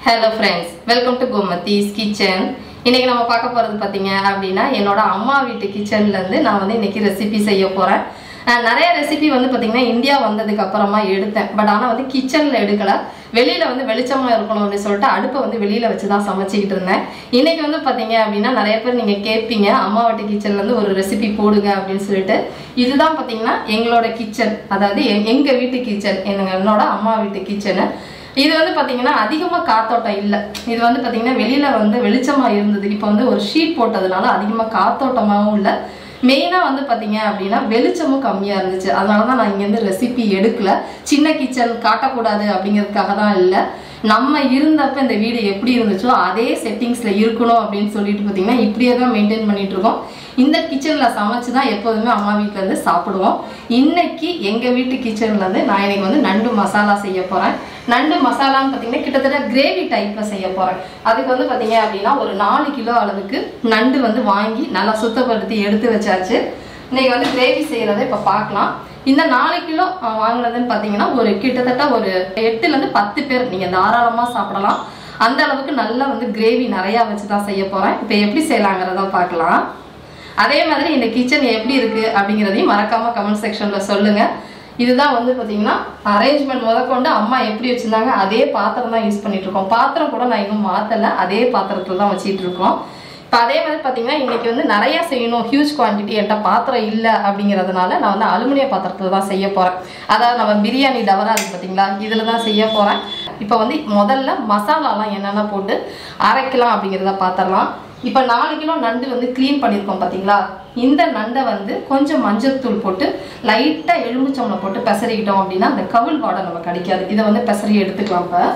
hello friends welcome to Gomathi's kitchen இன்னைக்கு நம்ம பார்க்க போகிறது பார்த்தீங்க அப்படின்னா என்னோட அம்மா வீட்டு கிச்சன்லேருந்து நான் வந்து இன்னைக்கு ரெசிபி செய்ய போகிறேன் நிறைய ரெசிபி வந்து பார்த்தீங்கன்னா இந்தியா வந்ததுக்கு அப்புறமா எடுத்தேன் பட் ஆனால் வந்து கிச்சனில் எடுக்கல வெளியில் வந்து வெளிச்சமாக இருக்கணும் அப்படின்னு சொல்லிட்டு அடுப்பை வந்து வெளியில் வச்சு தான் சமைச்சிக்கிட்டு இருந்தேன் இன்னைக்கு வந்து பார்த்தீங்க அப்படின்னா நிறைய பேர் நீங்கள் கேட்பீங்க அம்மா வீட்டு கிச்சன்லேருந்து ஒரு ரெசிபி போடுங்க அப்படின்னு சொல்லிட்டு இதுதான் பார்த்தீங்கன்னா எங்களோட கிச்சன் அதாவது எ- எங்க வீட்டு கிச்சன் என்னோட அம்மா வீட்டு கிச்சனு இது வந்து பாத்தீங்கன்னா அதிகமா காத்தோட்டம் இல்லை இது வந்து பாத்தீங்கன்னா வெளியில வந்து வெளிச்சமா இருந்தது இப்போ வந்து ஒரு ஷீட் போட்டதுனால அதிகமா காத்தோட்டமாவும் இல்லை மெயினா வந்து பாத்தீங்க அப்படின்னா வெளிச்சமும் கம்மியா இருந்துச்சு அதனால தான் நான் இங்கேருந்து ரெசிபி எடுக்கல சின்ன கிச்சன் காட்டக்கூடாது அப்படிங்கிறதுக்காக தான் இல்லை நம்ம இருந்தப்ப இந்த வீடு எப்படி இருந்துச்சோ அதே செட்டிங்ஸ்ல இருக்கணும் அப்படின்னு சொல்லிட்டு பார்த்தீங்கன்னா இப்படியே தான் மெயின்டைன் பண்ணிட்டு இருக்கோம் இந்த கிச்சன்ல சமைச்சு தான் எப்போதுமே அம்மா வீட்ல இருந்து சாப்பிடுவோம் இன்னைக்கு எங்க வீட்டு கிச்சன்ல இருந்து நான் இன்னைக்கு வந்து நண்டு மசாலா செய்ய போறேன் நண்டு மசாலான்னு பார்த்தீங்கன்னா கிட்டத்தட்ட கிரேவி டைப்ல செய்ய போறேன் அதுக்கு வந்து பார்த்தீங்க அப்படின்னா ஒரு நாலு கிலோ அளவுக்கு நண்டு வந்து வாங்கி நல்லா சுத்தப்படுத்தி எடுத்து வச்சாச்சு இன்னைக்கு வந்து கிரேவி செய்யறதை இப்போ பார்க்கலாம் இந்த நாலு கிலோ அஹ், வாங்குனதுன்னு பார்த்தீங்கன்னா ஒரு கிட்டத்தட்ட ஒரு எட்டுலேருந்து பத்து பேர் நீங்கள் தாராளமாக சாப்பிடலாம் அந்த அளவுக்கு நல்லா வந்து கிரேவி நிறையா வச்சு தான் செய்ய போகிறேன் இப்போ எப்படி செய்யலாங்கிறத பார்க்கலாம் அதே மாதிரி இந்த கிச்சன் எப்படி இருக்கு அப்படிங்கிறதையும் மறக்காம கமெண்ட் செக்ஷன்ல சொல்லுங்க இதுதான் வந்து பார்த்தீங்கன்னா அரேஞ்ச்மெண்ட் முதற்கொண்டு அம்மா எப்படி வச்சிருந்தாங்க அதே பாத்திரம் தான் யூஸ் பண்ணிட்டு இருக்கோம் பாத்திரம் கூட நான் இன்னும் மாத்தல அதே பாத்திரத்துல தான் வச்சிட்டு இருக்கோம் இப்போ அதே மாதிரி பார்த்தீங்கன்னா இன்னைக்கு வந்து நிறைய செய்யணும் ஹியூஜ் குவான்டிட்டி என்கிட்ட பாத்திரம் இல்லை அப்படிங்கிறதுனால நான் வந்து அலுமினிய பாத்திரத்தில் தான் செய்ய போகிறேன் அதாவது நம்ம பிரியாணி டவரா இருக்கு பார்த்தீங்களா இதில் தான் செய்ய போகிறேன் இப்போ வந்து முதல்ல மசாலாலாம் என்னென்ன போட்டு அரைக்கலாம் அப்படிங்கிறத பார்த்துடலாம் இப்போ நாலு கிலோ நண்டு வந்து க்ளீன் பண்ணியிருக்கோம் பார்த்தீங்களா இந்த நண்டை வந்து கொஞ்சம் மஞ்சள்தூள் போட்டு லைட்டாக எலுமிச்சம்பளம் போட்டு பெசரிக்கிட்டோம் அப்படின்னா அந்த கவுள் வாடை நமக்கு கிடைக்காது இதை வந்து பெசரி எடுத்துக்கலாம் இப்போ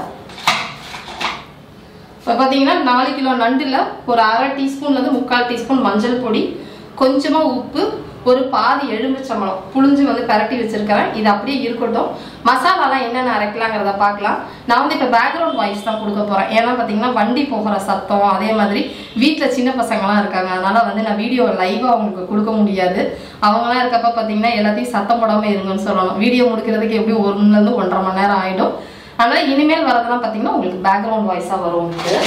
இப்போ பார்த்தீங்கன்னா நாலு கிலோ நண்டில் ஒரு அரை டீஸ்பூன்லேருந்து முக்கால் டீஸ்பூன் மஞ்சள் பொடி கொஞ்சமாக உப்பு ஒரு பாதி எலுமிச்சம்பழம் புளிஞ்சு வந்து பரட்டி வச்சிருக்கிறேன் இது அப்படியே இருக்கட்டும் மசாலாலாம் என்னென்ன அரைக்கலாங்கிறத பார்க்கலாம் நான் வந்து இப்போ பேக்ரவுண்ட் வாய்ஸ் தான் கொடுக்க போகிறேன் ஏன்னா பார்த்தீங்கன்னா வண்டி போகிற சத்தம் அதே மாதிரி வீட்டில் சின்ன பசங்களாம் இருக்காங்க அதனால வந்து நான் வீடியோ லைவாக அவங்களுக்கு கொடுக்க முடியாது அவங்களாம் இருக்கப்ப பார்த்தீங்கன்னா எல்லாத்தையும் சத்தம் போடாமல் இருங்கன்னு சொல்லணும் வீடியோ முடிக்கிறதுக்கு எப்படியும் ஒரு மணிலேருந்து ஒன்றரை மணி நேரம் ஆகிடும் அதனால் இனிமேல் வரதெல்லாம் பார்த்தீங்கன்னா உங்களுக்கு பேக்ரவுண்ட் வாய்ஸாக வரும் உங்களுக்கு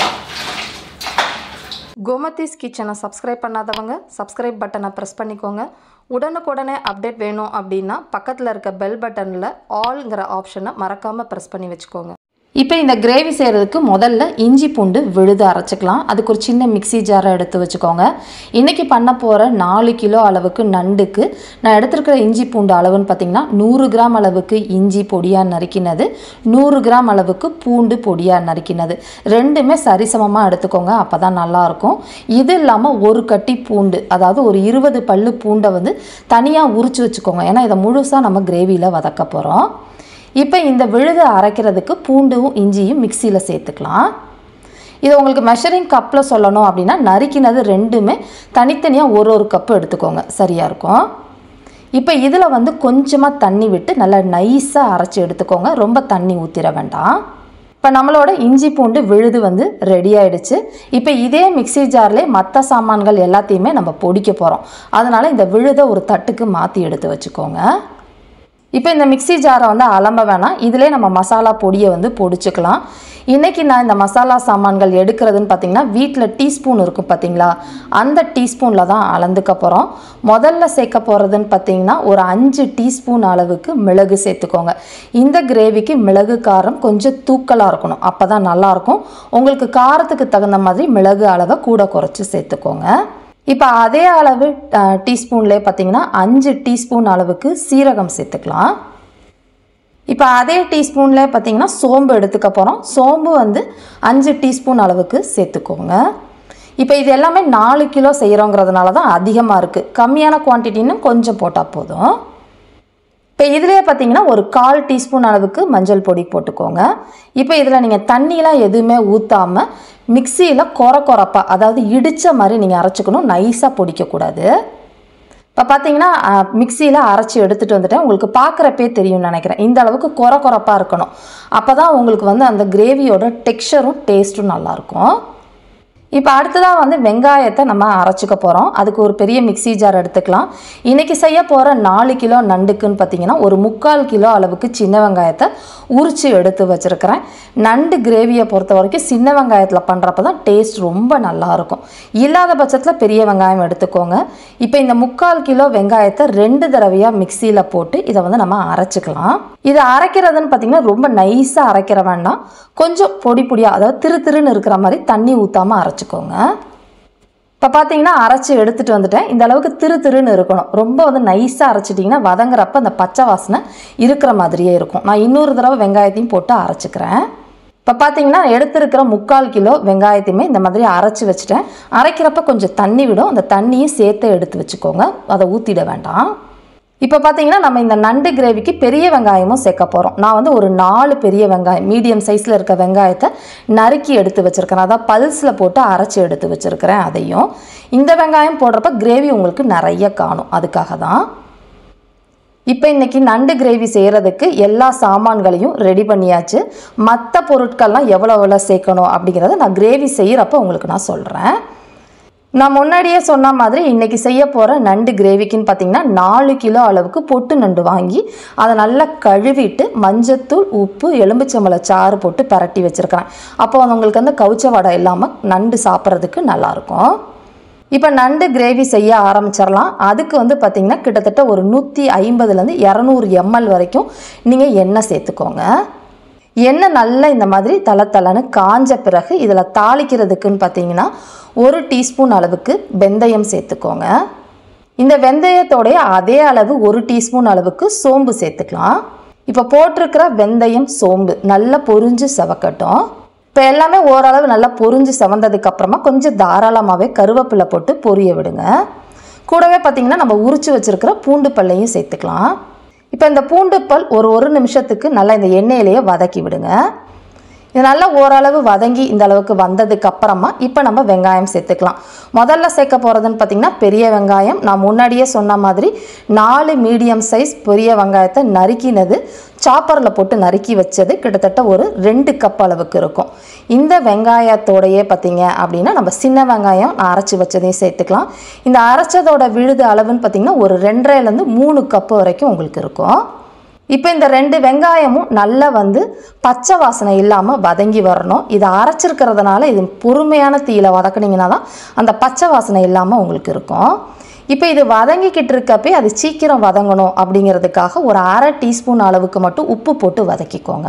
கோமதிஸ் கிச்சனை சப்ஸ்கிரைப் பண்ணாதவங்க சப்ஸ்கிரைப் பட்டனை ப்ரெஸ் பண்ணிக்கோங்க உடனுக்குடனே அப்டேட் வேணும் அப்படின்னா பக்கத்தில் இருக்க பெல் பட்டனில் ஆல்ங்கிற ஆப்ஷனை மறக்காமல் ப்ரெஸ் பண்ணி வச்சுக்கோங்க இப்போ இந்த கிரேவி செய்கிறதுக்கு முதல்ல இஞ்சி பூண்டு விழுது அரைச்சிக்கலாம் அதுக்கு ஒரு சின்ன மிக்ஸி ஜாரை எடுத்து வச்சுக்கோங்க இன்றைக்கி பண்ண போகிற நாலு கிலோ அளவுக்கு நண்டுக்கு நான் எடுத்திருக்கிற இஞ்சி பூண்டு அளவுன்னு பார்த்தீங்கன்னா நூறு கிராம் அளவுக்கு இஞ்சி பொடியாக நறுக்கினது நூறு கிராம் அளவுக்கு பூண்டு பொடியாக நறுக்கினது ரெண்டுமே சரிசமமாக எடுத்துக்கோங்க அப்போ தான் நல்லாயிருக்கும் இது இல்லாமல் ஒரு கட்டி பூண்டு அதாவது ஒரு இருபது பல்லு பூண்டை வந்து தனியாக உரிச்சு வச்சுக்கோங்க ஏன்னா இதை முழுசாக நம்ம கிரேவியில் வதக்க போகிறோம் இப்போ இந்த விழுதை அரைக்கிறதுக்கு பூண்டும் இஞ்சியும் மிக்சியில் சேர்த்துக்கலாம் இது உங்களுக்கு மெஷரிங் கப்பில் சொல்லணும் அப்படின்னா நறுக்கினது ரெண்டுமே தனித்தனியாக ஒரு ஒரு கப்பு எடுத்துக்கோங்க சரியாக இருக்கும் இப்போ இதில் வந்து கொஞ்சமாக தண்ணி விட்டு நல்லா நைஸாக அரைச்சி எடுத்துக்கோங்க ரொம்ப தண்ணி ஊற்றிட வேண்டாம் இப்போ நம்மளோட இஞ்சி பூண்டு விழுது வந்து ரெடி ஆயிடுச்சு இப்போ இதே மிக்ஸி ஜார்லேயே மற்ற சாமான்கள் எல்லாத்தையுமே நம்ம பொடிக்க போகிறோம் அதனால் இந்த விழுதை ஒரு தட்டுக்கு மாற்றி எடுத்து வச்சுக்கோங்க இப்போ இந்த மிக்ஸி ஜாரை வந்து அலம்ப வேணாம் இதிலே நம்ம மசாலா பொடியை வந்து பொடிச்சுக்கலாம் இன்றைக்கி நான் இந்த மசாலா சாமான்கள் எடுக்கிறதுன்னு பார்த்தீங்கன்னா வீட்டில் டீஸ்பூன் இருக்கும் பார்த்தீங்களா அந்த டீஸ்பூனில் தான் அளந்துக்க போகிறோம் முதல்ல சேர்க்க போகிறதுன்னு பார்த்தீங்கன்னா ஒரு அஞ்சு டீஸ்பூன் அளவுக்கு மிளகு சேர்த்துக்கோங்க இந்த கிரேவிக்கு மிளகு காரம் கொஞ்சம் தூக்கலாக இருக்கணும் அப்போ தான் நல்லாயிருக்கும் உங்களுக்கு காரத்துக்கு தகுந்த மாதிரி மிளகு அளவை கூட குறைச்சி சேர்த்துக்கோங்க இப்போ அதே அளவு டீஸ்பூன்லேயே பார்த்தீங்கன்னா அஞ்சு டீஸ்பூன் அளவுக்கு சீரகம் சேர்த்துக்கலாம் இப்போ அதே டீஸ்பூன்லேயே பார்த்தீங்கன்னா சோம்பு எடுத்துக்க போகிறோம் சோம்பு வந்து அஞ்சு டீஸ்பூன் அளவுக்கு சேர்த்துக்கோங்க இப்போ இது எல்லாமே நாலு கிலோ செய்கிறோங்கிறதுனால தான் அதிகமாக இருக்குது கம்மியான குவான்டிட்டின்னு கொஞ்சம் போட்டால் போதும் இப்போ இதிலே பார்த்தீங்கன்னா ஒரு கால் டீஸ்பூன் அளவுக்கு மஞ்சள் பொடி போட்டுக்கோங்க இப்போ இதில் நீங்கள் தண்ணியெலாம் எதுவுமே ஊற்றாமல் மிக்சியில் கொர கொரப்பாக அதாவது இடித்த மாதிரி நீங்கள் அரைச்சிக்கணும் நைஸாக பொடிக்கக்கூடாது இப்போ பார்த்தீங்கன்னா மிக்சியில் அரைச்சி எடுத்துகிட்டு வந்துட்டேன் உங்களுக்கு பார்க்குறப்பே தெரியும்னு நினைக்கிறேன் இந்த அளவுக்கு கொர கொரப்பாக இருக்கணும் அப்போ தான் உங்களுக்கு வந்து அந்த கிரேவியோட டெக்ஸ்சரும் டேஸ்ட்டும் நல்லாயிருக்கும் இப்போ அடுத்ததாக வந்து வெங்காயத்தை நம்ம அரைச்சிக்க போகிறோம் அதுக்கு ஒரு பெரிய மிக்ஸி ஜார் எடுத்துக்கலாம் இன்றைக்கி செய்ய போகிற நாலு கிலோ நண்டுக்குன்னு பார்த்தீங்கன்னா ஒரு முக்கால் கிலோ அளவுக்கு சின்ன வெங்காயத்தை உரித்து எடுத்து வச்சுருக்கிறேன் நண்டு கிரேவியை பொறுத்த வரைக்கும் சின்ன வெங்காயத்தில் பண்ணுறப்ப தான் டேஸ்ட் ரொம்ப நல்லாயிருக்கும் இல்லாத பட்சத்தில் பெரிய வெங்காயம் எடுத்துக்கோங்க இப்போ இந்த முக்கால் கிலோ வெங்காயத்தை ரெண்டு தடவையாக மிக்சியில் போட்டு இதை வந்து நம்ம அரைச்சிக்கலாம் இதை அரைக்கிறதுன்னு பார்த்தீங்கன்னா ரொம்ப நைஸாக அரைக்கிற வேண்டாம் கொஞ்சம் பொடி பொடியாக அதாவது திரு திருன்னு இருக்கிற மாதிரி தண்ணி ஊற்றாமல் அரைச்சிக்கோங்க இப்போ பார்த்தீங்கன்னா அரைச்சி எடுத்துகிட்டு வந்துட்டேன் இந்த அளவுக்கு திரு திருன்னு இருக்கணும் ரொம்ப வந்து நைஸாக அரைச்சிட்டிங்கன்னா வதங்குறப்ப அந்த பச்சை வாசனை இருக்கிற மாதிரியே இருக்கும் நான் இன்னொரு தடவை வெங்காயத்தையும் போட்டு அரைச்சிக்கிறேன் இப்போ பார்த்தீங்கன்னா எடுத்திருக்கிற முக்கால் கிலோ வெங்காயத்தையுமே இந்த மாதிரி அரைச்சி வச்சுட்டேன் அரைக்கிறப்ப கொஞ்சம் தண்ணி விடும் அந்த தண்ணியும் சேர்த்து எடுத்து வச்சுக்கோங்க அதை ஊற்றிட வேண்டாம் இப்போ பார்த்தீங்கன்னா நம்ம இந்த நண்டு கிரேவிக்கு பெரிய வெங்காயமும் சேர்க்க போகிறோம் நான் வந்து ஒரு நாலு பெரிய வெங்காயம் மீடியம் சைஸில் இருக்க வெங்காயத்தை நறுக்கி எடுத்து வச்சுருக்கிறேன் அதான் பல்ஸில் போட்டு அரைச்சி எடுத்து வச்சுருக்கிறேன் அதையும் இந்த வெங்காயம் போடுறப்ப கிரேவி உங்களுக்கு நிறைய காணும் அதுக்காக தான் இப்போ இன்றைக்கி நண்டு கிரேவி செய்கிறதுக்கு எல்லா சாமான்களையும் ரெடி பண்ணியாச்சு மற்ற பொருட்கள்லாம் எவ்வளோ எவ்வளோ சேர்க்கணும் அப்படிங்கிறத நான் கிரேவி செய்கிறப்ப உங்களுக்கு நான் சொல்கிறேன் நான் முன்னாடியே சொன்ன மாதிரி இன்றைக்கி செய்ய போகிற நண்டு கிரேவிக்குன்னு பார்த்தீங்கன்னா நாலு கிலோ அளவுக்கு பொட்டு நண்டு வாங்கி அதை நல்லா கழுவிட்டு மஞ்சத்தூள் உப்பு எலும்புச்சம்பள சாறு போட்டு பரட்டி வச்சுருக்கிறேன் அப்போ உங்களுக்கு வந்து கவுச்ச வடை இல்லாமல் நண்டு சாப்பிட்றதுக்கு நல்லாயிருக்கும் இப்போ நண்டு கிரேவி செய்ய ஆரம்பிச்சிடலாம் அதுக்கு வந்து பார்த்திங்கன்னா கிட்டத்தட்ட ஒரு நூற்றி ஐம்பதுலேருந்து இரநூறு எம்எல் வரைக்கும் நீங்கள் எண்ணெய் சேர்த்துக்கோங்க எண்ணெய் நல்லா இந்த மாதிரி தலை தலைன்னு காஞ்ச பிறகு இதில் தாளிக்கிறதுக்குன்னு பார்த்தீங்கன்னா ஒரு டீஸ்பூன் அளவுக்கு வெந்தயம் சேர்த்துக்கோங்க இந்த வெந்தயத்தோடைய அதே அளவு ஒரு டீஸ்பூன் அளவுக்கு சோம்பு சேர்த்துக்கலாம் இப்போ போட்டிருக்கிற வெந்தயம் சோம்பு நல்லா பொரிஞ்சு செவக்கட்டும் இப்போ எல்லாமே ஓரளவு நல்லா பொரிஞ்சு செவந்ததுக்கு அப்புறமா கொஞ்சம் தாராளமாகவே கருவேப்பிலை போட்டு பொரிய விடுங்க கூடவே பார்த்திங்கன்னா நம்ம உரிச்சு வச்சுருக்கிற பூண்டு பல்லையும் சேர்த்துக்கலாம் இப்போ இந்த பூண்டு பல் ஒரு ஒரு நிமிஷத்துக்கு நல்லா இந்த எண்ணெயிலேயே வதக்கி விடுங்க இது நல்லா ஓரளவு வதங்கி இந்த அளவுக்கு வந்ததுக்கு அப்புறமா இப்போ நம்ம வெங்காயம் சேர்த்துக்கலாம் முதல்ல சேர்க்க போகிறதுன்னு பார்த்திங்கன்னா பெரிய வெங்காயம் நான் முன்னாடியே சொன்ன மாதிரி நாலு மீடியம் சைஸ் பெரிய வெங்காயத்தை நறுக்கினது சாப்பரில் போட்டு நறுக்கி வச்சது கிட்டத்தட்ட ஒரு ரெண்டு கப் அளவுக்கு இருக்கும் இந்த வெங்காயத்தோடையே பார்த்தீங்க அப்படின்னா நம்ம சின்ன வெங்காயம் நான் அரைச்சி வச்சதையும் சேர்த்துக்கலாம் இந்த அரைச்சதோட விழுது அளவுன்னு பார்த்திங்கன்னா ஒரு ரெண்டரைலேருந்து மூணு கப்பு வரைக்கும் உங்களுக்கு இருக்கும் இப்போ இந்த ரெண்டு வெங்காயமும் நல்லா வந்து பச்சை வாசனை இல்லாமல் வதங்கி வரணும் இதை அரைச்சிருக்கிறதுனால இது பொறுமையான தீயில வதக்குனீங்கன்னா தான் அந்த பச்சை வாசனை இல்லாமல் உங்களுக்கு இருக்கும் இப்போ இது வதங்கிக்கிட்டு இருக்கப்பே அது சீக்கிரம் வதங்கணும் அப்படிங்கிறதுக்காக ஒரு அரை டீஸ்பூன் அளவுக்கு மட்டும் உப்பு போட்டு வதக்கிக்கோங்க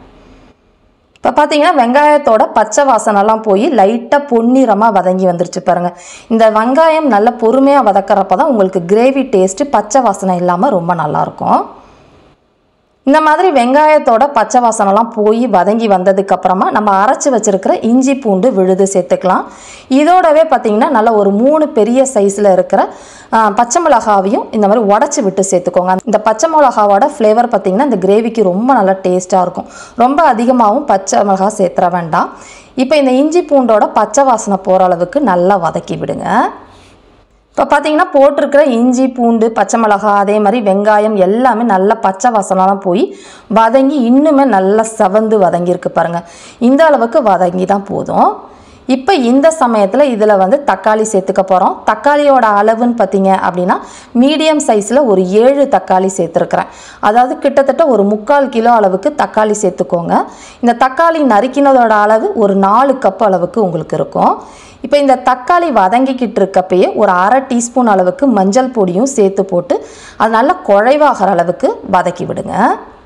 இப்போ பார்த்தீங்கன்னா வெங்காயத்தோட பச்சை வாசனைலாம் போய் லைட்டாக பொன்னிறமாக வதங்கி வந்துருச்சு பாருங்கள் இந்த வெங்காயம் நல்ல பொறுமையாக வதக்கிறப்ப தான் உங்களுக்கு கிரேவி டேஸ்ட்டு பச்சை வாசனை இல்லாமல் ரொம்ப நல்லாயிருக்கும் இந்த மாதிரி வெங்காயத்தோட பச்சை வாசனைலாம் போய் வதங்கி வந்ததுக்கு அப்புறமா நம்ம அரைச்சி வச்சிருக்கிற இஞ்சி பூண்டு விழுது சேர்த்துக்கலாம் இதோடவே பார்த்தீங்கன்னா நல்ல ஒரு மூணு பெரிய சைஸில் இருக்கிற ஆ, பச்சை மிளகாவையும் இந்த மாதிரி உடச்சி விட்டு சேர்த்துக்கோங்க இந்த பச்சை மிளகாவோட ஃப்ளேவர் பார்த்தீங்கன்னா இந்த கிரேவிக்கு ரொம்ப நல்லா டேஸ்ட்டாக இருக்கும் ரொம்ப அதிகமாகவும் பச்சை மிளகா சேர்த்துற வேண்டாம் இப்போ இந்த இஞ்சி பூண்டோட பச்சை வாசனை போகிற அளவுக்கு நல்லா வதக்கி விடுங்க இப்போ பார்த்தீங்கன்னா போட்டிருக்கிற இஞ்சி பூண்டு பச்சை மிளகாய் அதே மாதிரி வெங்காயம் எல்லாமே நல்லா பச்சை வாசனெலாம் போய் வதங்கி இன்னுமே நல்லா செவந்து வதங்கியிருக்கு பாருங்கள் இந்த அளவுக்கு வதங்கி தான் போதும் இப்போ இந்த சமயத்தில் இதில் வந்து தக்காளி சேர்த்துக்க போகிறோம் தக்காளியோட அளவுன்னு பார்த்தீங்க அப்படின்னா மீடியம் சைஸில் ஒரு ஏழு தக்காளி சேர்த்துருக்குறேன் அதாவது கிட்டத்தட்ட ஒரு முக்கால் கிலோ அளவுக்கு தக்காளி சேர்த்துக்கோங்க இந்த தக்காளி நறுக்கினதோட அளவு ஒரு நாலு கப் அளவுக்கு உங்களுக்கு இருக்கும் இப்போ இந்த தக்காளி வதங்கிக்கிட்டு இருக்கப்பயே ஒரு அரை டீஸ்பூன் அளவுக்கு மஞ்சள் பொடியும் சேர்த்து போட்டு அது நல்லா குழைவாகிற அளவுக்கு வதக்கி விடுங்க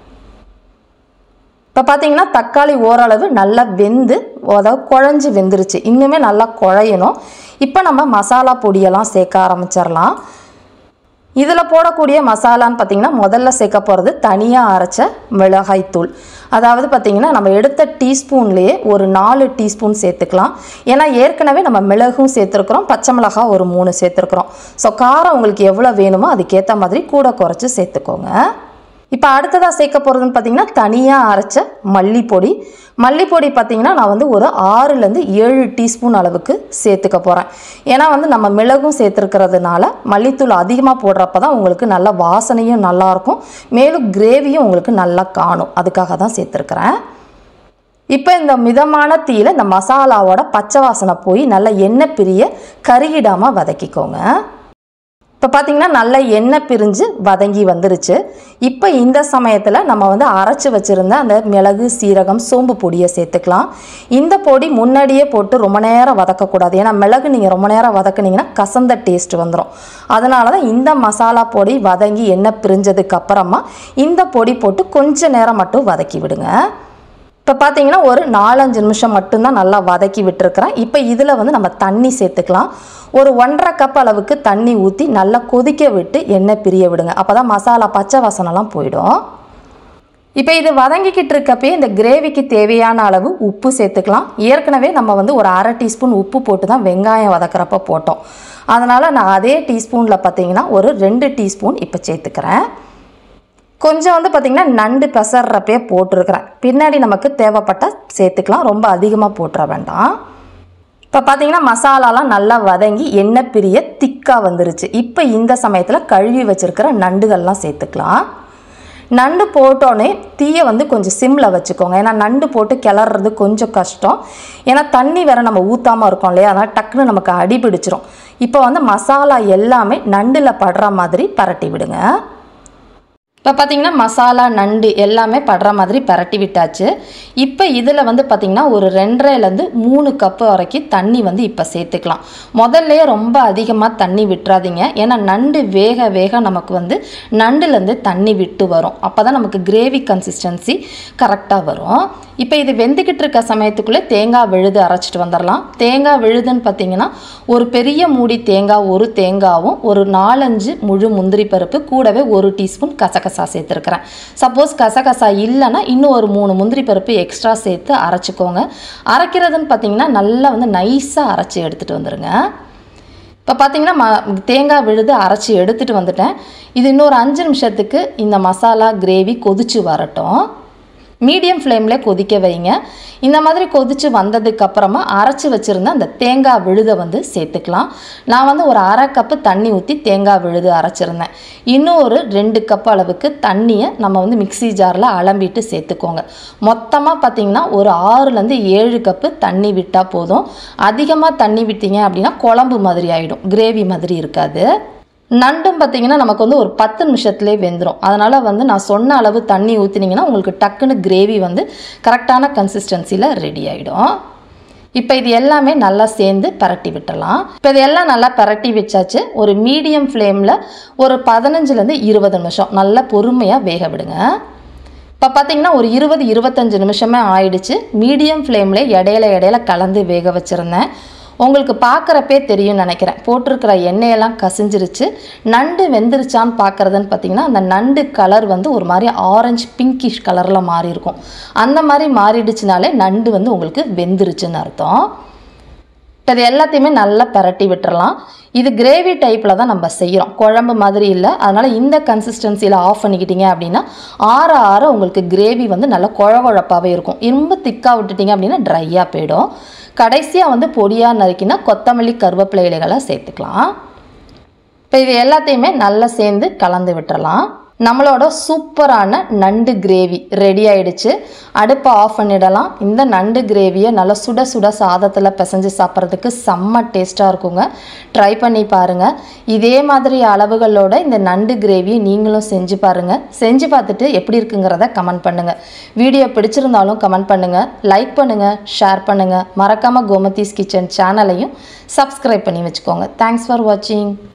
இப்போ பார்த்தீங்கன்னா தக்காளி ஓரளவு நல்லா வெந்து அதாவது குழஞ்சி வெந்துருச்சு இன்னுமே நல்லா குழையணும் இப்போ நம்ம மசாலா பொடியெல்லாம் சேர்க்க ஆரம்பிச்சிடலாம் இதில் போடக்கூடிய மசாலான்னு பார்த்தீங்கன்னா முதல்ல சேர்க்க போகிறது தனியாக அரைச்ச மிளகாய்த்தூள் அதாவது பார்த்தீங்கன்னா நம்ம எடுத்த டீஸ்பூன்லேயே ஒரு நாலு டீஸ்பூன் சேர்த்துக்கலாம் ஏன்னா ஏற்கனவே நம்ம மிளகும் சேர்த்துருக்குறோம் பச்சை மிளகாய் ஒரு மூணு சேர்த்துருக்குறோம் ஸோ காரம் உங்களுக்கு எவ்வளோ வேணுமோ அதுக்கேற்ற மாதிரி கூட குறைச்சி சேர்த்துக்கோங்க இப்போ அடுத்ததாக சேர்க்க போகிறதுன்னு பார்த்தீங்கன்னா தனியாக அரைச்ச மல்லிப்பொடி மல்லிப்பொடி பார்த்தீங்கன்னா நான் வந்து ஒரு ஆறுலேருந்து ஏழு டீஸ்பூன் அளவுக்கு சேர்த்துக்க போகிறேன் ஏன்னா வந்து நம்ம மிளகும் சேர்த்துருக்கிறதுனால மல்லித்தூள் அதிகமாக போடுறப்ப தான் உங்களுக்கு நல்ல வாசனையும் நல்லாயிருக்கும் மேலும் கிரேவியும் உங்களுக்கு நல்லா காணும் அதுக்காக தான் சேர்த்துருக்குறேன் இப்போ இந்த மிதமான தீயில இந்த மசாலாவோட பச்சை வாசனை போய் நல்லா எண்ணெய் பிரிய கருகிடாமல் வதக்கிக்கோங்க இப்போ பார்த்தீங்கன்னா நல்லா எண்ணெய் பிரிஞ்சு வதங்கி வந்துருச்சு இப்போ இந்த சமயத்தில் நம்ம வந்து அரைச்சி வச்சுருந்த அந்த மிளகு சீரகம் சோம்பு பொடியை சேர்த்துக்கலாம் இந்த பொடி முன்னாடியே போட்டு ரொம்ப நேரம் வதக்கக்கூடாது ஏன்னா மிளகு நீங்கள் ரொம்ப நேரம் வதக்குனீங்கன்னா கசந்த டேஸ்ட் வந்துடும் அதனால தான் இந்த மசாலா பொடி வதங்கி எண்ணெய் பிரிஞ்சதுக்கு அப்புறமா இந்த பொடி போட்டு கொஞ்ச நேரம் மட்டும் வதக்கி விடுங்க இப்போ பார்த்தீங்கன்னா ஒரு நாலஞ்சு நிமிஷம் மட்டும்தான் நல்லா வதக்கி விட்டுருக்குறேன் இப்போ இதில் வந்து நம்ம தண்ணி சேர்த்துக்கலாம் ஒரு ஒன்றரை கப் அளவுக்கு தண்ணி ஊற்றி நல்லா கொதிக்க விட்டு எண்ணெய் பிரிய விடுங்க அப்போ தான் மசாலா பச்சை வாசனைலாம் போயிடும் இப்போ இது வதங்கிக்கிட்டு இருக்கப்பயே இந்த கிரேவிக்கு தேவையான அளவு உப்பு சேர்த்துக்கலாம் ஏற்கனவே நம்ம வந்து ஒரு அரை டீஸ்பூன் உப்பு போட்டு தான் வெங்காயம் வதக்கிறப்ப போட்டோம் அதனால் நான் அதே டீஸ்பூனில் பார்த்தீங்கன்னா ஒரு ரெண்டு டீஸ்பூன் இப்போ சேர்த்துக்கிறேன் கொஞ்சம் வந்து பார்த்திங்கன்னா நண்டு பெசர்றப்பே போட்டிருக்கிறேன் பின்னாடி நமக்கு தேவைப்பட்டால் சேர்த்துக்கலாம் ரொம்ப அதிகமாக போட்டுற வேண்டாம் இப்போ பார்த்தீங்கன்னா மசாலாலாம் நல்லா வதங்கி எண்ணெய் பிரிய திக்காக வந்துருச்சு இப்போ இந்த சமயத்தில் கழுவி வச்சுருக்கிற நண்டுகள்லாம் சேர்த்துக்கலாம் நண்டு போட்டோன்னே தீயை வந்து கொஞ்சம் சிம்மில் வச்சுக்கோங்க ஏன்னா நண்டு போட்டு கிளறது கொஞ்சம் கஷ்டம் ஏன்னா தண்ணி வேற நம்ம ஊற்றாமல் இருக்கோம் இல்லையா அதனால் டக்குன்னு நமக்கு அடி பிடிச்சிரும் இப்போ வந்து மசாலா எல்லாமே நண்டில் படுற மாதிரி பரட்டி விடுங்க இப்போ பார்த்தீங்கன்னா மசாலா நண்டு எல்லாமே படுற மாதிரி பரட்டி விட்டாச்சு இப்போ இதில் வந்து பார்த்திங்கன்னா ஒரு ரெண்டரைலேருந்து மூணு கப்பு வரைக்கும் தண்ணி வந்து இப்போ சேர்த்துக்கலாம் முதல்லையே ரொம்ப அதிகமாக தண்ணி விட்டுறாதீங்க ஏன்னா நண்டு வேக வேக நமக்கு வந்து நண்டுலேருந்து தண்ணி விட்டு வரும் அப்போ தான் நமக்கு கிரேவி கன்சிஸ்டன்சி கரெக்டாக வரும் இப்போ இது வெந்துக்கிட்டு இருக்க சமயத்துக்குள்ளே தேங்காய் விழுது அரைச்சிட்டு வந்துடலாம் தேங்காய் விழுதுன்னு பார்த்தீங்கன்னா ஒரு பெரிய மூடி தேங்காய் ஒரு தேங்காவும் ஒரு நாலஞ்சு முழு முந்திரி பருப்பு கூடவே ஒரு டீஸ்பூன் கசகசா சேர்த்துருக்கிறேன் சப்போஸ் கசகசா இல்லைன்னா இன்னும் ஒரு மூணு முந்திரி பருப்பு எக்ஸ்ட்ரா சேர்த்து அரைச்சிக்கோங்க அரைக்கிறதுன்னு பார்த்தீங்கன்னா நல்லா வந்து நைஸாக அரைச்சி எடுத்துகிட்டு வந்துடுங்க இப்போ பார்த்தீங்கன்னா ம தேங்காய் விழுது அரைச்சி எடுத்துகிட்டு வந்துட்டேன் இது இன்னொரு அஞ்சு நிமிஷத்துக்கு இந்த மசாலா கிரேவி கொதிச்சு வரட்டும் மீடியம் ஃப்ளேமில் கொதிக்க வைங்க இந்த மாதிரி கொதித்து வந்ததுக்கு அப்புறமா அரைச்சி வச்சுருந்த அந்த தேங்காய் விழுதை வந்து சேர்த்துக்கலாம் நான் வந்து ஒரு அரை கப்பு தண்ணி ஊற்றி தேங்காய் விழுது அரைச்சிருந்தேன் இன்னும் ஒரு ரெண்டு கப் அளவுக்கு தண்ணியை நம்ம வந்து மிக்ஸி ஜாரில் அலம்பிட்டு சேர்த்துக்கோங்க மொத்தமாக பார்த்தீங்கன்னா ஒரு ஆறுலேருந்து ஏழு கப்பு தண்ணி விட்டால் போதும் அதிகமாக தண்ணி விட்டீங்க அப்படின்னா குழம்பு மாதிரி ஆகிடும் கிரேவி மாதிரி இருக்காது நண்டும் பார்த்தீங்கன்னா நமக்கு வந்து ஒரு பத்து நிமிஷத்துலேயே வெந்துடும் அதனால் வந்து நான் சொன்ன அளவு தண்ணி ஊற்றினீங்கன்னா உங்களுக்கு டக்குன்னு கிரேவி வந்து கரெக்டான கன்சிஸ்டன்சியில் ரெடி ஆகிடும் இப்போ இது எல்லாமே நல்லா சேர்ந்து பரட்டி விட்டுறலாம் இப்போ இது எல்லாம் நல்லா பரட்டி வச்சாச்சு ஒரு மீடியம் ஃப்ளேமில் ஒரு பதினஞ்சுலேருந்து இருபது நிமிஷம் நல்லா பொறுமையாக வேக விடுங்க இப்போ பார்த்தீங்கன்னா ஒரு இருபது இருபத்தஞ்சு நிமிஷமே ஆயிடுச்சு மீடியம் ஃப்ளேமில் இடையில இடையில கலந்து வேக வச்சுருந்தேன் உங்களுக்கு பார்க்குறப்பே தெரியும் நினைக்கிறேன் போட்டிருக்கிற எண்ணெயெல்லாம் கசிஞ்சிருச்சு நண்டு வெந்துருச்சான்னு பார்க்குறதுன்னு பார்த்தீங்கன்னா அந்த நண்டு கலர் வந்து ஒரு மாதிரி ஆரஞ்சு பிங்கிஷ் கலரில் மாறி இருக்கும் அந்த மாதிரி மாறிடுச்சுனாலே நண்டு வந்து உங்களுக்கு வெந்துருச்சுன்னு அர்த்தம் இப்போ இது எல்லாத்தையுமே நல்லா பரட்டி விட்டுறலாம் இது கிரேவி டைப்பில் தான் நம்ம செய்கிறோம் குழம்பு மாதிரி இல்லை அதனால் இந்த கன்சிஸ்டன்சியில் ஆஃப் பண்ணிக்கிட்டீங்க அப்படின்னா ஆற ஆற உங்களுக்கு கிரேவி வந்து நல்லா குழ குழப்பாகவே இருக்கும் ரொம்ப திக்காக விட்டுட்டீங்க அப்படின்னா ட்ரையாக போயிடும் கடைசியாக வந்து பொடியாக நறுக்கினா கொத்தமல்லி கருவேப்பிலை இலைகளை சேர்த்துக்கலாம் இப்போ இது எல்லாத்தையுமே நல்லா சேர்ந்து கலந்து விட்டுறலாம் நம்மளோட சூப்பரான நண்டு கிரேவி ரெடி ஆயிடுச்சு அடுப்பை ஆஃப் பண்ணிடலாம் இந்த நண்டு கிரேவியை நல்லா சுட சுட சாதத்தில் பிசைஞ்சு சாப்பிட்றதுக்கு செம்ம டேஸ்ட்டாக இருக்குங்க ட்ரை பண்ணி பாருங்கள் இதே மாதிரி அளவுகளோட இந்த நண்டு கிரேவியை நீங்களும் செஞ்சு பாருங்கள் செஞ்சு பார்த்துட்டு எப்படி இருக்குங்கிறத கமெண்ட் பண்ணுங்கள் வீடியோ பிடிச்சிருந்தாலும் கமெண்ட் பண்ணுங்கள் லைக் பண்ணுங்கள் ஷேர் பண்ணுங்கள் மறக்காமல் கோமதீஸ் கிச்சன் சேனலையும் சப்ஸ்கிரைப் பண்ணி வச்சுக்கோங்க தேங்க்ஸ் ஃபார் வாட்சிங்